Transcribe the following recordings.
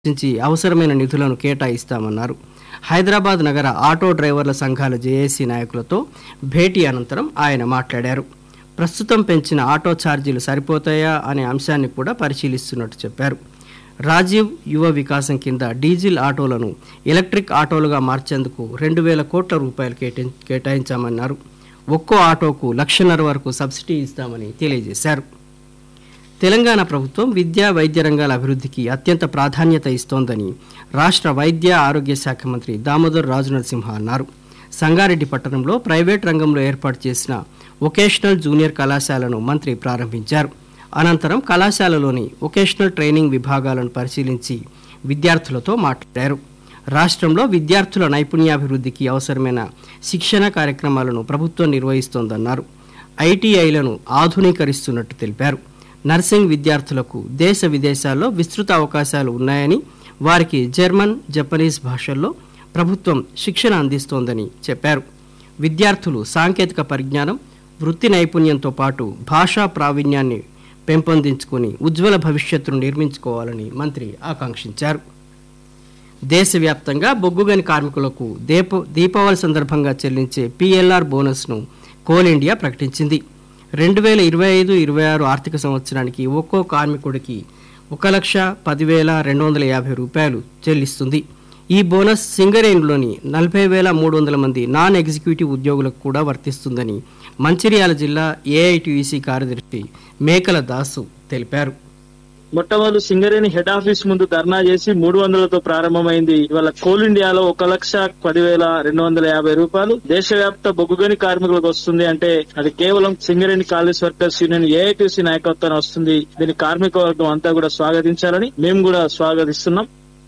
నుంచి అవసరమైన నిధులను కేటాయిస్తామన్నారు హైదరాబాద్ నగర ఆటో డ్రైవర్ల సంఘాల జేఏసీ నాయకులతో భేటీ అనంతరం ఆయన మాట్లాడారు ప్రస్తుతం పెంచిన ఆటో ఛార్జీలు సరిపోతాయా అనే అంశాన్ని కూడా పరిశీలిస్తున్నట్టు చెప్పారు రాజీవ్ యువ వికాసం కింద డీజిల్ ఆటోలను ఎలక్ట్రిక్ ఆటోలుగా మార్చేందుకు రెండు వేల కోట్ల రూపాయలు కేటాయి కేటాయించామన్నారు ఒక్కో ఆటోకు లక్షన్నర వరకు సబ్సిడీ ఇస్తామని తెలియజేశారు తెలంగాణ ప్రభుత్వం విద్యా వైద్య రంగాల అభివృద్ధికి అత్యంత ప్రాధాన్యత ఇస్తోందని రాష్ట్ర వైద్య ఆరోగ్య శాఖ మంత్రి దామోదర్ రాజనరసింహ అన్నారు సంగారెడ్డి పట్టణంలో ప్రైవేట్ రంగంలో ఏర్పాటు చేసిన వొకేషనల్ జూనియర్ కళాశాలను మంత్రి ప్రారంభించారు అనంతరం కళాశాలలోని వొకేషనల్ ట్రైనింగ్ విభాగాలను పరిశీలించి విద్యార్థులతో మాట్లాడారు రాష్ట్రంలో విద్యార్థుల నైపుణ్యాభివృద్ధికి అవసరమైన శిక్షణ కార్యక్రమాలను ప్రభుత్వం నిర్వహిస్తోందన్నారు ఐటీఐలను ఆధునీకరిస్తున్నట్టు తెలిపారు నర్సింగ్ విద్యార్థులకు దేశ విదేశాల్లో విస్తృత అవకాశాలు ఉన్నాయని వారికి జర్మన్ జపనీస్ భాషల్లో ప్రభుత్వం శిక్షణ అందిస్తోందని చెప్పారు విద్యార్థులు సాంకేతిక పరిజ్ఞానం వృత్తి నైపుణ్యంతో పాటు భాషా ప్రావీణ్యాన్ని పెంపొందించుకుని ఉజ్వల భవిష్యత్తును నిర్మించుకోవాలని మంత్రి ఆకాంక్షించారు దేశవ్యాప్తంగా బొగ్గుగని కార్మికులకు దీప దీపావళి సందర్భంగా చెల్లించే పిఎల్ఆర్ బోనస్ను కోల్ ఇండియా ప్రకటించింది రెండు వేల ఇరవై ఐదు ఇరవై ఆరు ఆర్థిక సంవత్సరానికి ఒక్కో కార్మికుడికి ఒక లక్ష పదివేల రెండు వందల యాభై రూపాయలు చెల్లిస్తుంది ఈ బోనస్ సింగరేణిలోని నలభై వేల మూడు వందల మంది నాన్ ఎగ్జిక్యూటివ్ ఉద్యోగులకు కూడా వర్తిస్తుందని మంచిర్యాల జిల్లా ఏఐటియుసి కార్యదర్శి మేకల దాసు తెలిపారు మొట్టమొదటి సింగరేణి హెడ్ ఆఫీస్ ముందు ధర్నా చేసి మూడు వందలతో ప్రారంభమైంది ఇవాళ కోల్ ఇండియాలో ఒక లక్ష పదివేల రెండు వందల యాభై రూపాయలు దేశవ్యాప్త బొగ్గుగని కార్మికులకు వస్తుంది అంటే అది కేవలం Singareni collieries workers union AITC నాయకత్వాన్ని వస్తుంది దీని కార్మిక వర్గం అంతా కూడా స్వాగతించాలని మేము కూడా స్వాగతిస్తున్నాం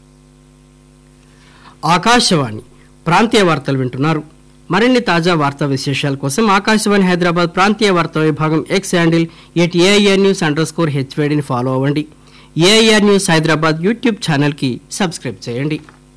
ఆకాశవాణి ప్రాంతీయ వార్తలు వింటున్నారు మరిన్ని తాజా వార్తా విశేషాల కోసం ఆకాశవాణి హైదరాబాద్ ప్రాంతీయ వార్తా విభాగం X handle at AIR news underscore హెచ్వేడిని ఫాలో అవ్వండి ఏఐఆర్ న్యూస్ హైదరాబాద్ యూట్యూబ్ ఛానల్కి సబ్స్క్రైబ్ చేయండి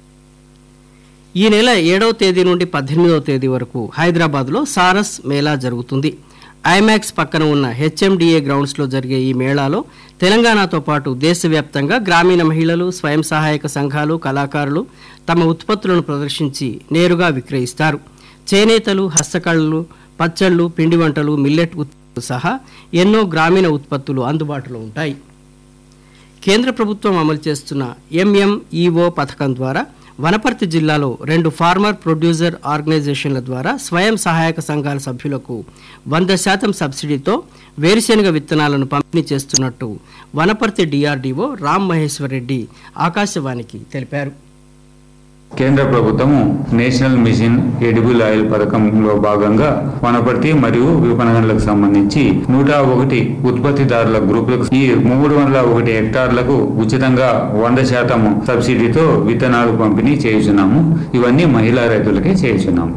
ఈ నెల ఏడవ తేదీ నుండి పద్దెనిమిదవ తేదీ వరకు హైదరాబాద్లో సారస్ మేళా జరుగుతుంది ఐమాక్స్ పక్కన ఉన్న హెచ్ఎండిఏ గ్రౌండ్స్లో జరిగే ఈ మేళాలో తెలంగాణతో పాటు దేశవ్యాప్తంగా గ్రామీణ మహిళలు స్వయం సహాయక సంఘాలు కళాకారులు తమ ఉత్పత్తులను ప్రదర్శించి నేరుగా విక్రయిస్తారు చేనేతలు హస్తకళలు పచ్చళ్ళు పిండి వంటలు మిల్లెట్ ఉత్పత్తులు సహా ఎన్నో గ్రామీణ ఉత్పత్తులు అందుబాటులో ఉంటాయి కేంద్ర ప్రభుత్వం అమలు చేస్తున్న ఎంఎంఈఓ పథకం ద్వారా వనపర్తి జిల్లాలో రెండు ఫార్మర్ ప్రొడ్యూసర్ ఆర్గనైజేషన్ల ద్వారా స్వయం సహాయక సంఘాల సభ్యులకు వంద శాతం సబ్సిడీతో వేరుశెనగ విత్తనాలను పంపిణీ చేస్తున్నట్టు వనపర్తి డిఆర్డీఓ రామ్ మహేశ్వర్ రెడ్డి ఆకాశవాణికి తెలిపారు కేంద్ర ప్రభుత్వము నేషనల్ మిషన్ ఎడిబుల్ ఆయిల్ పథకంలో భాగంగా వనపర్తి మరియు విపణనలకు సంబంధించి నూట ఒకటి ఉత్పత్తిదారుల గ్రూపులకు ఈ మూడు వందల ఒకటి హెక్టార్లకు ఉచితంగా వంద శాతం సబ్సిడీతో విత్తనాలు పంపిణీ చేయుచున్నాము ఇవన్నీ మహిళా రైతులకే చేయుచున్నాము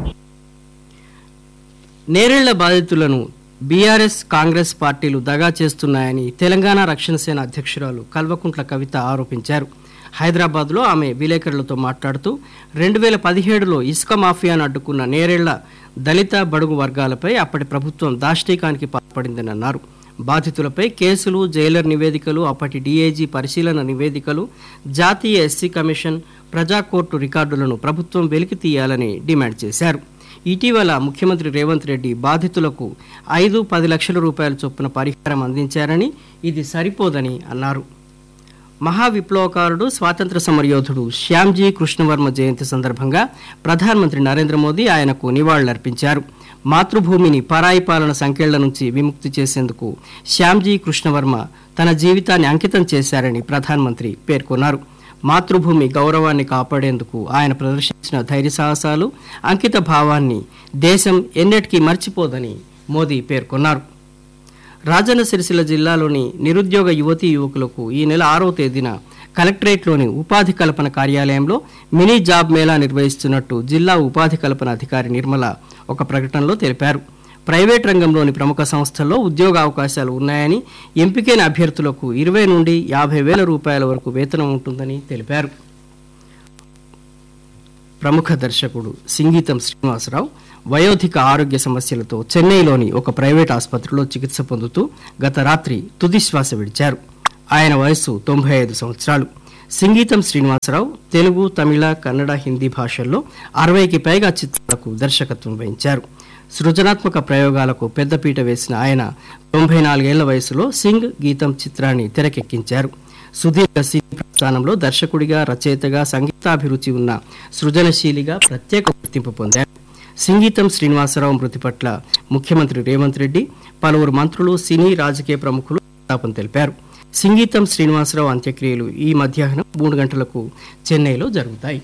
నేరేళ్ల బాధితులను బీఆర్ఎస్ కాంగ్రెస్ పార్టీలు దగా చేస్తున్నాయని తెలంగాణ రక్షణ సేన అధ్యక్షురాలు కల్వకుంట్ల కవిత ఆరోపించారు హైదరాబాద్లో ఆమె విలేకరులతో మాట్లాడుతూ రెండు వేల పదిహేడులో ఇసుక మాఫియాను అడ్డుకున్న నేరేళ్ల దళిత బడుగు వర్గాలపై అప్పటి ప్రభుత్వం దాష్టీకానికి పాల్పడిందని అన్నారు బాధితులపై కేసులు జైలర్ నివేదికలు అప్పటి డీఏజీ పరిశీలన నివేదికలు జాతీయ ఎస్సీ కమిషన్ ప్రజా కోర్టు రికార్డులను ప్రభుత్వం వెలికి తీయాలని డిమాండ్ చేశారు ఇటీవల ముఖ్యమంత్రి రేవంత్ రెడ్డి బాధితులకు ఐదు పది లక్షల రూపాయల చొప్పున పరిహారం అందించారని ఇది సరిపోదని అన్నారు మహా విప్లవకారుడు స్వాతంత్ర సమరయోధుడు శ్యామ్జీ కృష్ణవర్మ జయంతి సందర్భంగా ప్రధానమంత్రి నరేంద్ర మోదీ ఆయనకు నివాళులర్పించారు మాతృభూమిని పరాయి పాలన సంకెళ్ల నుంచి విముక్తి చేసేందుకు శ్యామ్జీ కృష్ణవర్మ తన జీవితాన్ని అంకితం చేశారని ప్రధానమంత్రి పేర్కొన్నారు మాతృభూమి గౌరవాన్ని కాపాడేందుకు ఆయన ప్రదర్శించిన ధైర్య సాహసాలు అంకిత భావాన్ని దేశం ఎన్నటికీ మర్చిపోదని మోదీ పేర్కొన్నారు రాజన్న సిరిసిల్ల జిల్లాలోని నిరుద్యోగ యువతీ యువకులకు ఈ నెల ఆరో తేదీన కలెక్టరేట్లోని ఉపాధి కల్పన కార్యాలయంలో మినీ జాబ్ మేళా నిర్వహిస్తున్నట్టు జిల్లా ఉపాధి కల్పన అధికారి నిర్మల ఒక ప్రకటనలో తెలిపారు ప్రైవేట్ రంగంలోని ప్రముఖ సంస్థల్లో ఉద్యోగ అవకాశాలు ఉన్నాయని ఎంపికైన అభ్యర్థులకు ఇరవై నుండి యాభై వేల రూపాయల వరకు వేతనం ఉంటుందని తెలిపారు ప్రముఖ దర్శకుడు సింగీతం శ్రీనివాసరావు వయోధిక ఆరోగ్య సమస్యలతో చెన్నైలోని ఒక ప్రైవేట్ ఆసుపత్రిలో చికిత్స పొందుతూ గత రాత్రి తుది శ్వాస విడిచారు ఆయన వయస్సు తొంభై ఐదు సంవత్సరాలు సంగీతం శ్రీనివాసరావు తెలుగు తమిళ కన్నడ హిందీ భాషల్లో అరవైకి పైగా చిత్రాలకు దర్శకత్వం వహించారు సృజనాత్మక ప్రయోగాలకు పెద్దపీట వేసిన ఆయన తొంభై నాలుగేళ్ల వయసులో సింగ్ గీతం చిత్రాన్ని తెరకెక్కించారు సుదీర్ఘ సినీ ప్రస్థానంలో దర్శకుడిగా రచయితగా సంగీతాభిరుచి ఉన్న సృజనశీలిగా ప్రత్యేక గుర్తింపు పొందారు సంగీతం శ్రీనివాసరావు మృతి పట్ల ముఖ్యమంత్రి రేవంత్ రెడ్డి పలువురు మంత్రులు సినీ రాజకీయ ప్రముఖులు సంతాపం తెలిపారు సంగీతం శ్రీనివాసరావు అంత్యక్రియలు ఈ మధ్యాహ్నం మూడు గంటలకు చెన్నైలో జరుగుతాయి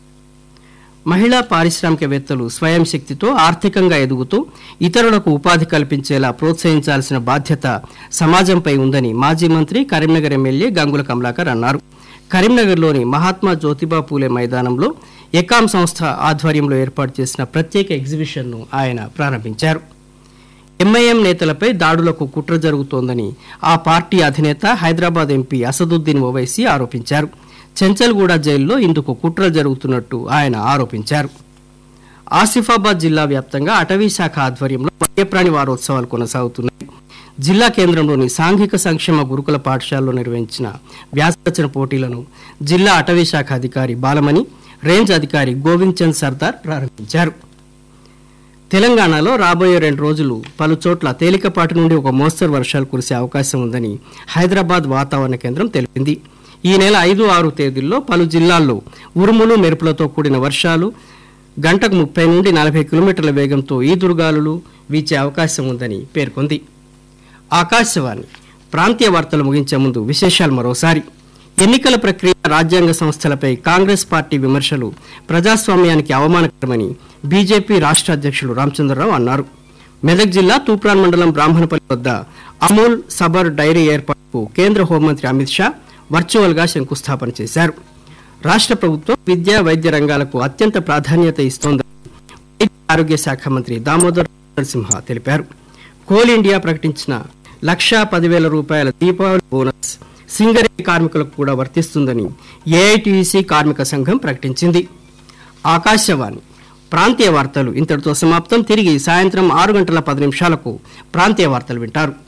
మహిళా పారిశ్రామికవేత్తలు స్వయం శక్తితో ఆర్థికంగా ఎదుగుతూ ఇతరులకు ఉపాధి కల్పించేలా ప్రోత్సహించాల్సిన బాధ్యత సమాజంపై ఉందని మాజీ మంత్రి కరీంనగర్ ఎమ్మెల్యే గంగుల కమలాకర్ అన్నారు కరీంనగర్లోని మహాత్మా జ్యోతిబా పూలే మైదానంలో ఎకాం సంస్థ ఆధ్వర్యంలో ఏర్పాటు చేసిన ప్రత్యేక ఎగ్జిబిషన్ను ఆయన ప్రారంభించారు ఎంఐఎం నేతలపై దాడులకు కుట్ర జరుగుతోందని ఆ పార్టీ అధినేత హైదరాబాద్ ఎంపీ అసదుద్దీన్ ఓవైసీ ఆరోపించారు చెంచల్గూడ జైల్లో ఇందుకు కుట్రలు జరుగుతున్నట్టు ఆయన ఆరోపించారు ఆసిఫాబాద్ జిల్లా వ్యాప్తంగా అటవీ శాఖ ఆధ్వర్యంలో వన్యప్రాణి వారోత్సవాలు కొనసాగుతున్నాయి జిల్లా కేంద్రంలోని సాంఘిక సంక్షేమ గురుకుల పాఠశాలలో నిర్వహించిన వ్యాసరచన పోటీలను జిల్లా అటవీ శాఖ అధికారి బాలమణి రేంజ్ అధికారి గోవింద్ చంద్ సర్దార్ ప్రారంభించారు తెలంగాణలో రాబోయే రెండు రోజులు పలు చోట్ల తేలికపాటి నుండి ఒక మోస్తరు వర్షాలు కురిసే అవకాశం ఉందని హైదరాబాద్ వాతావరణ కేంద్రం తెలిపింది ఈ నెల ఐదు ఆరు తేదీల్లో పలు జిల్లాల్లో ఉరుములు మెరుపులతో కూడిన వర్షాలు గంటకు ముప్పై నుండి నలభై కిలోమీటర్ల వేగంతో ఈదురుగాలులు వీచే అవకాశం ఉందని పేర్కొంది ఆకాశవాణి ప్రాంతీయ వార్తలు ముగించే ముందు విశేషాలు మరోసారి ఎన్నికల ప్రక్రియ రాజ్యాంగ సంస్థలపై కాంగ్రెస్ పార్టీ విమర్శలు ప్రజాస్వామ్యానికి అవమానకరమని బీజేపీ రాష్ట్ర అధ్యక్షుడు రామచంద్రరావు అన్నారు మెదక్ జిల్లా తూప్రాన్ మండలం బ్రాహ్మణపల్లి వద్ద అమూల్ సబర్ డైరీ ఏర్పాటుకు కేంద్ర హోంమంత్రి అమిత్ షా వర్చువల్ గా శంకుస్థాపన చేశారు రాష్ట్ర ప్రభుత్వం విద్యా వైద్య రంగాలకు అత్యంత ప్రాధాన్యత ఇస్తోందని వైద్య ఆరోగ్య శాఖ మంత్రి దామోదర్ నరసింహ తెలిపారు కోల్ ఇండియా ప్రకటించిన లక్షా పదివేల రూపాయల దీపావళి బోనస్ సింగరేణి కార్మికులకు కూడా వర్తిస్తుందని ఏఐటీసీ కార్మిక సంఘం ప్రకటించింది ఆకాశవాణి ప్రాంతీయ వార్తలు ఇంతటితో సమాప్తం తిరిగి సాయంత్రం ఆరు గంటల పది నిమిషాలకు ప్రాంతీయ వార్తలు వింటారు